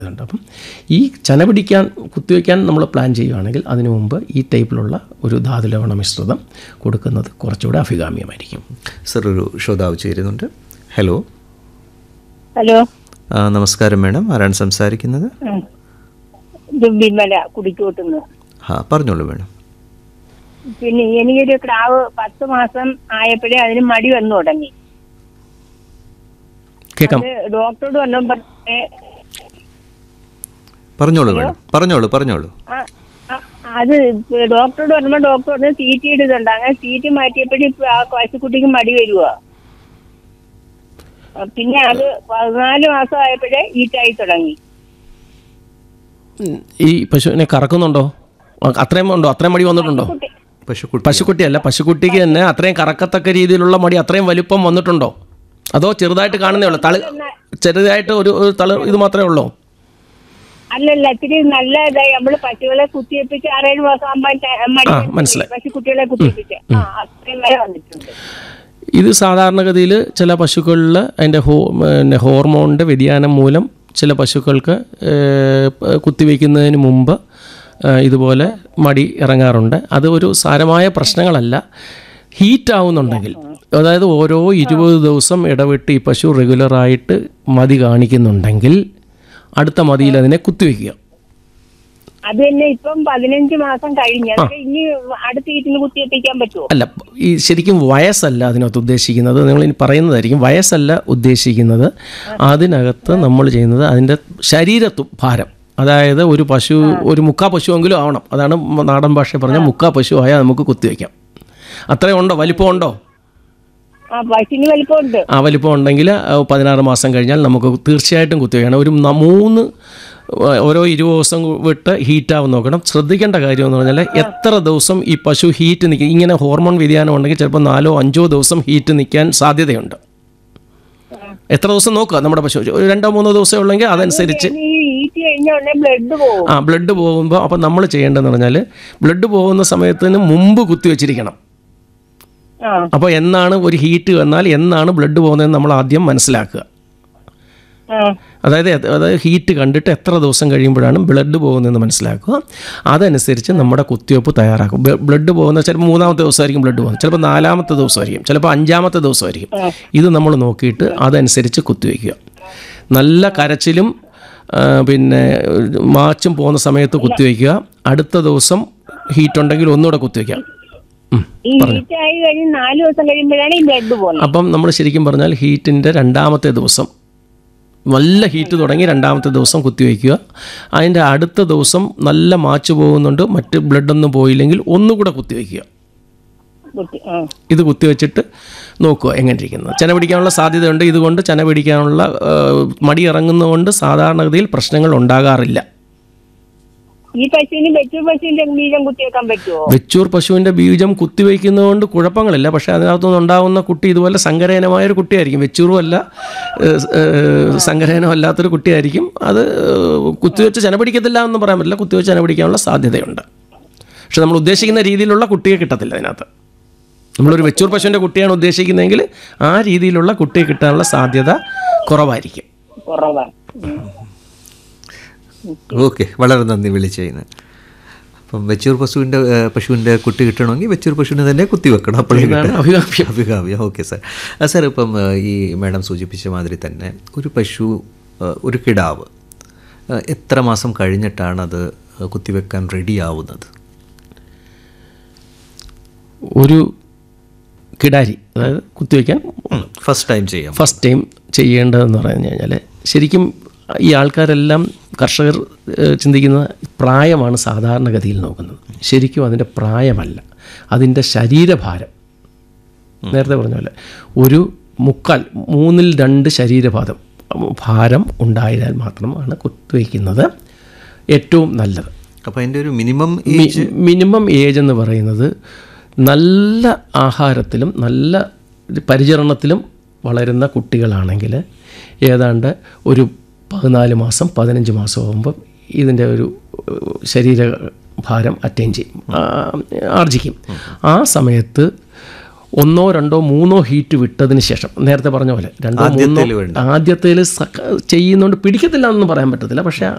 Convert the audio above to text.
ഉണ്ട് അപ്പം ഈ ചന പിടിക്കാൻ കുത്തിവെക്കാൻ നമ്മൾ പ്ലാൻ ചെയ്യുകയാണെങ്കിൽ അതിനു മുമ്പ് ഈ ടൈപ്പിലുള്ള ഒരു ധാതുലവണ മിശ്രിതം കൊടുക്കുന്നത് കുറച്ചുകൂടെ അഭികാമ്യമായിരിക്കും സർ ഒരു ശ്രോതാവ് ചേരുന്നുണ്ട് ഹലോ ഹലോ ആ, നമസ്കാരം മാഡം ആരാണ് സംസാരിക്കുന്നത് ഉം. ഇത് വിമല കുടിക്കൂട്ടുന്നു ആ പറഞ്ഞോളൂ മാഡം പിന്നെ എനിക്കൊരു ക്രാവ് പത്ത് മാസം ആയപ്പോഴേ അതിന് മടി വന്നു തുടങ്ങി കേൾക്കാം അത് ഡോക്ടറോട് വന്നപ്പോ പറഞ്ഞേ, പറഞ്ഞോളൂ മാഡം പറഞ്ഞോളൂ പറഞ്ഞോളൂ ആ, ആ, അത് ഡോക്ടറോട് പറഞ്ഞപ്പോ ഡോക്ടർ പറഞ്ഞ് സീറ്റ് ഇടുന്നുണ്ട് അങ്ങനെ സീറ്റ് മാറ്റിയപ്പോഴും ഇപ്പൊ ആ പശുക്കുട്ടിക്ക് മടി വരുവാ ആ, പിന്നെ അത് പതിനാല് മാസം ആയപ്പോഴേ ഈറ്റായി തുടങ്ങി ഉം, ഈ പശുവിനെ കറക്കുന്നുണ്ടോ ആ, അത്രയും ഉണ്ടോ അത്രയും മടി വന്നിട്ടുണ്ടോ കുട്ടി പശുക്കുട്ടി പശുക്കുട്ടിയല്ല പശുക്കുട്ടിക്ക് തന്നെ അത്രയും കറക്കത്തക്ക രീതിയിലുള്ള മടി അത്രയും വലിപ്പം വന്നിട്ടുണ്ടോ അതോ ചെറുതായിട്ട് കാണുന്നേ ഉള്ളൂ തളി ചെറുതായിട്ട് ഒരു ഒരു തള ഇത് മാത്രമേ ഉള്ളൂ അല്ലല്ല ഇത്തിരി നല്ല ഇതായി നമ്മള് പശുക്കളെ കുത്തിവെപ്പിച്ച് ആറേഴ് മാസം ആകുമ്പോ ആ, മനസ്സിലായി. പശുക്കുട്ടികളെ കുത്തിവെപ്പിച്ച് ആ അത്രയും വരെ വന്നിട്ടുണ്ട് ഇത് സാധാരണഗതിയിൽ ചില പശുക്കളിൽ അതിൻ്റെ ഹോ പിന്നെ ഹോർമോണിൻ്റെ വ്യതിയാനം മൂലം ചില പശുക്കൾക്ക് ഏഹ്, പ- കുത്തിവെക്കുന്നതിന് മുമ്പ് ഏഹ്, ഇതുപോലെ മടി ഇറങ്ങാറുണ്ട് അത് ഒരു സാരമായ പ്രശ്നങ്ങളല്ല ഹീറ്റ് ആവുന്നുണ്ടെങ്കിൽ അതായത് ഓരോ ഇരുപത് ദിവസം ഇടവിട്ട് ഈ പശു റെഗുലറായിട്ട് മതി കാണിക്കുന്നുണ്ടെങ്കിൽ അടുത്ത മതിയിൽ അതിനെ കുത്തിവെക്കുക അത് തന്നെ ഇപ്പം പതിനഞ്ച് മാസം കഴിഞ്ഞ് അതൊക്കെ ഇനി അടുത്ത ഈറ്റിന് കുത്തിവെപ്പിക്കാൻ പറ്റുമോ അല്ല ഈ ശരിക്കും വയസ്സല്ല അതിനകത്ത് ഉദ്ദേശിക്കുന്നത് നിങ്ങൾ ഇനി പറയുന്നതായിരിക്കും വയസ്സല്ല ഉദ്ദേശിക്കുന്നത് അതിനകത്ത് നമ്മൾ ചെയ്യുന്നത് അതിൻ്റെ ശരീരത്തു ഭാരം അതായത് ഒരു പശു ഒരു മുക്കാ പശുവെങ്കിലും ആവണം അതാണ് മ- നാടൻ ഭാഷ പറഞ്ഞ മുക്കാ പശു ആയാൽ നമുക്ക് കുത്തിവെക്കാം അത്രയും ഉണ്ടോ വലിപ്പം ഉണ്ടോ ആ പശുവിന് വലിപ്പമുണ്ട് ആ വലിപ്പം ഉണ്ടെങ്കിൽ ആ, പതിനാറ് മാസം കഴിഞ്ഞാൽ നമുക്ക് തീർച്ചയായിട്ടും കുത്തിവെക്കണം ഒരു ന- മൂന്ന് ആ, ഓരോ ഇരുപത് ദിവസം വിട്ട് ഹീറ്റാവും നോക്കണം ശ്രദ്ധിക്കേണ്ട കാര്യം എന്ന് പറഞ്ഞാൽ എത്ര ദിവസം ഈ പശു ഹീറ്റ് നിൽക്കും ഇങ്ങനെ ഹോർമോൺ വ്യതിയാനം ഉണ്ടെങ്കിൽ ചിലപ്പോൾ നാലോ അഞ്ചോ ദിവസം ഹീറ്റ് നിൽക്കാൻ സാധ്യതയുണ്ട് എത്ര ദിവസം നോക്കുക നമ്മുടെ പശു ഒരു രണ്ടോ മൂന്നോ ദിവസം ഉള്ളെങ്കിൽ അതനുസരിച്ച് ഇനി ഈ ഈറ്റ് കഴിഞ്ഞ ഉടനെ ബ്ലഡ് പോകും ആ ബ്ലഡ് പോകുമ്പോൾ അപ്പോൾ നമ്മൾ ചെയ്യേണ്ടതെന്ന് പറഞ്ഞാൽ ബ്ലഡ് പോകുന്ന സമയത്തിന് മുമ്പ് കുത്തിവെച്ചിരിക്കണം ആ അപ്പോൾ എന്നാണ് ഒരു ഹീറ്റ് വന്നാൽ എന്നാണ് ബ്ലഡ് പോകുന്നതെന്ന് നമ്മൾ ആദ്യം മനസ്സിലാക്കുക ആ അതായത് എത് അതായത് ഹീറ്റ് കണ്ടിട്ട് എത്ര ദിവസം കഴിയുമ്പോഴാണ് ബ്ലഡ് പോകുന്നതെന്ന് മനസ്സിലാക്കുക അതനുസരിച്ച് നമ്മുടെ കുത്തിവയ്പ്പ് തയ്യാറാക്കും ബ- ബ്ലഡ് പോകുന്ന ചിലപ്പോൾ മൂന്നാമത്തെ ദിവസമായിരിക്കും ബ്ലഡ് പോകുന്നത് ചിലപ്പോൾ നാലാമത്തെ ദിവസമായിരിക്കും ചിലപ്പോൾ അഞ്ചാമത്തെ ദിവസമായിരിക്കും ഇത് നമ്മൾ നോക്കിയിട്ട് അതനുസരിച്ച് കുത്തിവയ്ക്കുക നല്ല കരച്ചിലും ആ, പിന്നെ മാച്ചും പോകുന്ന സമയത്ത് കുത്തിവയ്ക്കുക അടുത്ത ദിവസം ഹീറ്റ് ഉണ്ടെങ്കിൽ ഒന്നുകൂടെ കുത്തിവയ്ക്കുക ഉം. ഈ ഹീറ്റ് ആയി കഴിഞ്ഞ് നാല് ദിവസം കഴിയുമ്പോഴാണ് ഈ ബ്ലഡ് പോകുന്നത് അപ്പം നമ്മൾ ശരിക്കും പറഞ്ഞാൽ ഹീറ്റിൻ്റെ രണ്ടാമത്തെ ദിവസം നല്ല ഹീറ്റ് തുടങ്ങി രണ്ടാമത്തെ ദിവസം കുത്തിവെക്കുക അതിൻ്റെ അടുത്ത ദിവസം നല്ല മാച്ച് പോകുന്നുണ്ട് മറ്റ് ബ്ലഡൊന്നും പോയില്ലെങ്കിൽ ഒന്നുകൂടെ കുത്തിവെക്കുക കുത്തി ആ ഇത് കുത്തിവെച്ചിട്ട് നോക്കുക എങ്ങനെ ഇരിക്കുന്നത് ചന പിടിക്കാനുള്ള സാധ്യതയുണ്ട് ഇതുകൊണ്ട് ചന പിടിക്കാനുള്ള ആ, മടി ഇറങ്ങുന്നതുകൊണ്ട് സാധാരണഗതിയിൽ പ്രശ്നങ്ങൾ ഉണ്ടാകാറില്ല ഈ പശുവിന് വെച്ചൂർ പശുവിന്റെ ബീജം കുത്തിവെക്കാൻ പറ്റുമോ വെച്ചൂർ പശുവിൻ്റെ ബീജം കുത്തിവെക്കുന്നതുകൊണ്ട് കുഴപ്പങ്ങളില്ല പക്ഷേ അതിനകത്തുനിന്ന് ഉണ്ടാകുന്ന കുട്ടി ഇതുപോലെ സങ്കരയനമായ ഒരു കുട്ടിയായിരിക്കും വെച്ചൂറും അല്ല ഏഹ്, ഏഹ്, സങ്കരയനം അല്ലാത്തൊരു കുട്ടിയായിരിക്കും അത് ഏഹ്, കുത്തിവെച്ച് ചനപിടിക്കത്തില്ല എന്ന് പറയാൻ പറ്റില്ല കുത്തിവെച്ച് ചനപിടിക്കാനുള്ള സാധ്യതയുണ്ട് പക്ഷെ നമ്മൾ ഉദ്ദേശിക്കുന്ന രീതിയിലുള്ള കുട്ടിയെ കിട്ടത്തില്ല അതിനകത്ത് നമ്മളൊരു വെച്ചൂർ പശുവിൻ്റെ കുട്ടിയാണ് ഉദ്ദേശിക്കുന്നതെങ്കിൽ ആ രീതിയിലുള്ള കുട്ടിയെ കിട്ടാനുള്ള സാധ്യത കുറവായിരിക്കും കുറവാണ് ഓക്കെ വളരെ നന്ദി വിളിച്ചതിന് അപ്പം വെച്ചൂർ പശുവിൻ്റെ ഏഹ്, പശുവിൻ്റെ കുട്ടി കിട്ടണമെങ്കിൽ വെച്ചൂർ പശുവിനെ തന്നെ കുത്തിവെക്കണം അപ്പോഴേ ഇതാണ് കിട്ടും. അഭികാമ്യം അഭികാമ്യം ഓക്കെ സാർ ആ, സാർ ഇപ്പം ഏഹ്, ഈ മാഡം സൂചിപ്പിച്ച മാതിരി തന്നെ ഒരു പശു ഏഹ്, ഒരു കിടാവ് ഏഹ്, എത്ര മാസം കഴിഞ്ഞിട്ടാണ് അത് കുത്തിവെക്കാൻ റെഡി ആവുന്നത് ഒരു കിടാരി അതായത് കുത്തിവെക്കാൻ ഫസ്റ്റ് ടൈം ചെയ്യാം ഫസ്റ്റ് ടൈം ചെയ്യേണ്ടതെന്ന് പറഞ്ഞു കഴിഞ്ഞാൽ ശരിക്കും ഈ ആൾക്കാരെല്ലാം കർഷകർ ഏഹ്, ചിന്തിക്കുന്ന പ്രായമാണ് സാധാരണഗതിയിൽ നോക്കുന്നത് ശരിക്കും അതിൻ്റെ പ്രായമല്ല അതിൻ്റെ ശരീരഭാരം നേരത്തെ പറഞ്ഞ പോലെ ഒരു മുക്കാൽ മൂന്നിൽ രണ്ട് ശരീരഭാരം ഭാരം ഉണ്ടായാൽ മാത്രമാണ് കുത്തിവയ്ക്കുന്നത് ഏറ്റവും നല്ലത് അപ്പോൾ അതിൻ്റെ ഒരു മിനിമം മി- മിനിമം ഏജ് എന്ന് പറയുന്നത് നല്ല ആഹാരത്തിലും നല്ല പരിചരണത്തിലും വളരുന്ന കുട്ടികളാണെങ്കിൽ ഏതാണ്ട് ഒരു പതിനാല് മാസം പതിനഞ്ച് മാസം ആകുമ്പം ഇതിൻ്റെ ഒരു ഏഹ്, ശരീര ഭാരം അറ്റൈൻ ചെയ്യും ആ, ആർജിക്കും ആ സമയത്ത് ഒന്നോ രണ്ടോ മൂന്നോ ഹീറ്റ് വിട്ടതിന് ശേഷം നേരത്തെ പറഞ്ഞ പോലെ രണ്ടോ മൂന്നോ ആദ്യത്തേല് വേണ്ട. ആദ്യത്തേൽ ചെയ്യുന്നതുകൊണ്ട് പിടിക്കത്തില്ല എന്നൊന്നും പറയാൻ പറ്റത്തില്ല പക്ഷേ